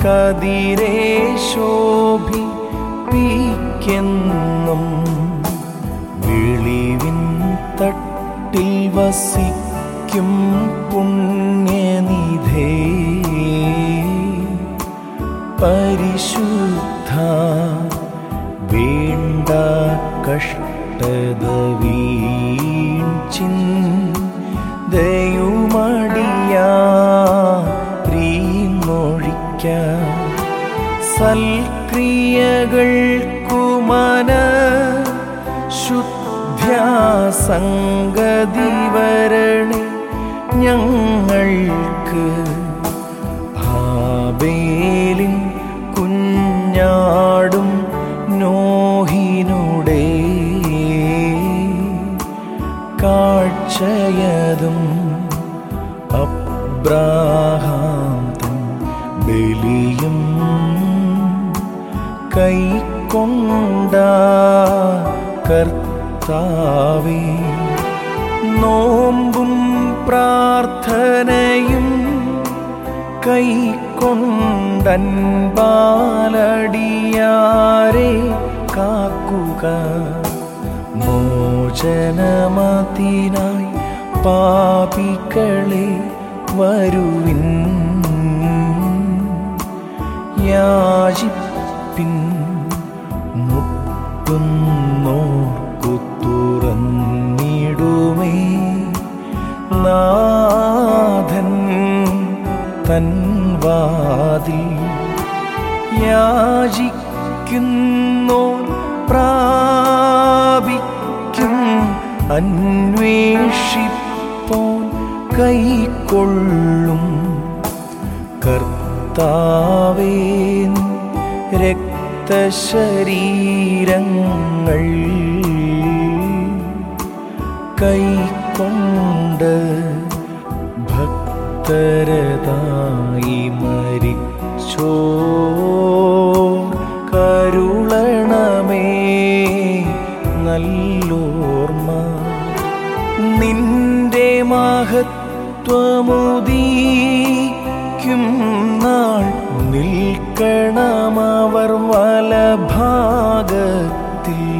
കതിരേ ശോഭിപ്പിക്കെന്നും വിളിവിൻ തട്ടിൽ വസിക്കും പുണ്യനിധേ പരിശുദ്ധ വേണ്ട കഷ്ടത വീഴ്ചിൻ ദയുമടിയാ പ്രീമൊഴിക്ക സൽക്രിയകൾക്കുമന ശുദ്ധ്യാസംഗതി വരണേ ഞങ്ങൾക്ക് ഹാബേലിൻ കുഞ്ഞാടും നോഹിനുടേ കാഴ്ചയതും അബ്രാഹാം തൻ ബലിയും കൈക്കൊണ്ട കർത്താവേ നോമ്പും പ്രാർത്ഥനയും കൈക്കൊണ്ടൻ ബാലടിയാരെ കാക്കുക മോചനമതിനായി പാപികളെ വരുവിൻ യാചിപ്പിൻ മുട്ടുന്നോർക്കു തുറന്നിടുമേ നാഥൻ തൻ വാതിൽ യാചിക്കുന്നോ പ്രാപിക്കും അന്വേഷിപ്പോൻ കൈക്കൊള്ളും കർത്താവേ രക്തശരീരങ്ങൾ കൈക്കൊണ്ട് ഭക്തരതായി മരിച്ചോ കരുളണമേ നല്ലോർമ്മ നിന്റെ മഹത്വമുദീക്കും നാൾ നിൽക്കണമവർ വലഭാഗത്തിൽ